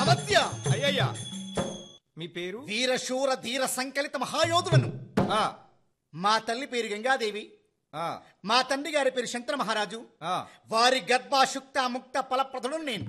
అమత్య అయ్యయ్యా మీ పేరు వీరశూర ధీర సంకలిత మహాయోధులను ఆ, మా తల్లి పేరు గంగాదేవి ఆ, మా తండ్రి గారి పేరు శంకర మహారాజు ఆ, వారి గర్భాశుక్త ముక్త ఫలప్రదులను నేను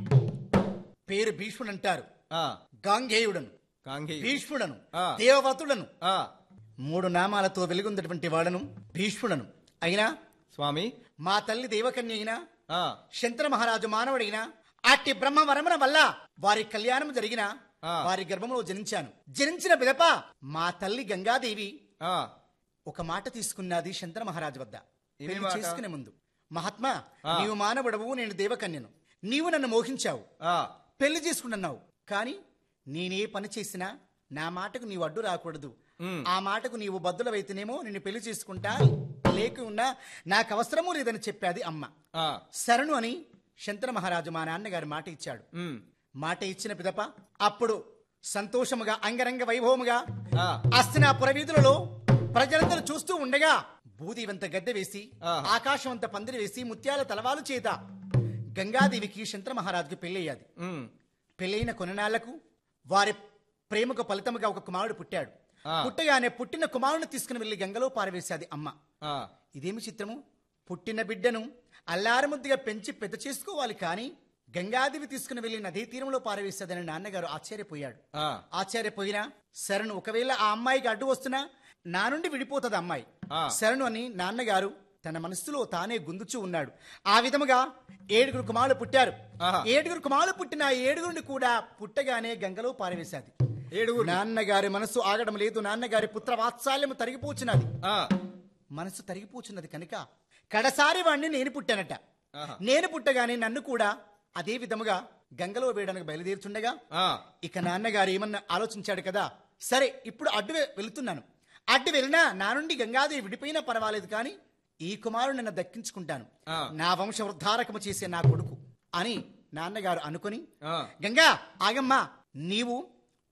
పేరు భీష్ముడు అంటారు ఆ, గాంగేయుడను కాంగేయ భీష్ముడను ఆ. దేవవతుడను ఆ, మూడు నామాలతో వెలుగొందినటువంటి వాడను భీష్ముడను అయినా స్వామి మా తల్లి దేవకన్య అయినా ఆ, శంకర మహారాజు మానవుడైనా అట్టి బ్రహ్మ వరమున వల్ల వారి కళ్యాణం జరిగిన ఆ. వారి గర్భంలో జనించాను జనించిన పిదప మా తల్లి గంగాదేవి ఆ, ఒక మాట తీసుకున్నది శంకర మహారాజు వద్ద ఏమి పెళ్లి మాట? చేసుకునే ముందు మహాత్మా ఆ. నీవు మానవుడవు నేను దేవకన్యను నీవు నన్ను మోహించావు ఆ, పెళ్లి చేసుకున్నావు కానీ నేనే పని చేసినా నా మాటకు నీవు అడ్డు రాకూడదు ఉమ్. ఆ మాటకు నీవు బద్దులవైతేనేమో నిన్ను పెళ్లి చేసుకుంటా లేకున్నా నాకు అవసరమూ లేదని చెప్పాది అమ్మ ఆ, శరణు అని శంకర మహారాజు మా నాన్నగారి మాట ఇచ్చాడు ఉమ్, మాట ఇచ్చిన పిదప అప్పుడు సంతోషముగా అంగరంగ వైభవముగా ఆ, అస్తినాపుర వీధులలో ప్రజలందరూ చూస్తూ ఉండగా బూదివంత గద్దె వేసి ఆహా. ఆకాశవంత పందిరి వేసి ముత్యాల తలవాలు చేత గంగాదేవికి శంకర మహారాజుకి పెళ్ళయ్యాది ఉమ్, పెళ్ళైన కొననాళ్లకు వారి ప్రేమకు ఫలితముగా ఒక కుమారుడు పుట్టాడు ఆ. పుట్టగానే పుట్టిన కుమారుని తీసుకుని వెళ్లి గంగలో పారవేశాది అమ్మ ఆ, ఇదేమి చిత్రము పుట్టిన బిడ్డను అల్లారముద్దుగా పెంచి పెద్ద చేసుకోవాలి కానీ గంగాదేవి తీసుకుని వెళ్లి నదీ తీరంలో పారవేసేదని నాన్నగారు ఆశ్చర్యపోయాడు ఆ, ఆశ్చర్యపోయినా శరణు ఒకవేళ ఆ అమ్మాయికి అడ్డు వస్తున్నా నా నుండి విడిపోతుంది అమ్మాయి ఆ. శరణు అని నాన్నగారు తన మనస్సులో తానే గుందుచూ ఉన్నాడు ఆ విధముగా ఏడుగురు కుమారులు పుట్టారు ఆహా. ఏడుగురు కుమారులు పుట్టిన ఆ ఏడుగురిని కూడా పుట్టగానే గంగలో పారవేశాది ఏడుగురు నాన్నగారి మనసు ఆగడం లేదు నాన్నగారి పుత్ర వాత్సల్యము తరిగిపోచున్నది ఆ, మనసు తరిగిపోచున్నది కనుక కడసారి వాణ్ణి నేను పుట్టానట ఆహా. నేను పుట్టగానే నన్ను కూడా అదే విధముగా గంగలో వేయడానికి బయలుదేరుతుండగా ఆ, ఇక నాన్నగారు ఏమన్నా ఆలోచించాడు కదా సరే ఇప్పుడు అడ్డు వె- వెళుతున్నాను అడ్డు వెళ్ళినా నా నుండి గంగాదేవి విడిపోయినా పర్వాలేదు కానీ ఈ కుమారుడు నన్ను దక్కించుకుంటాను ఆ. నా వంశ వృద్ధారకము చేసే నా కొడుకు అని నాన్నగారు అనుకుని ఆ, గంగా ఆగమ్మా నీవు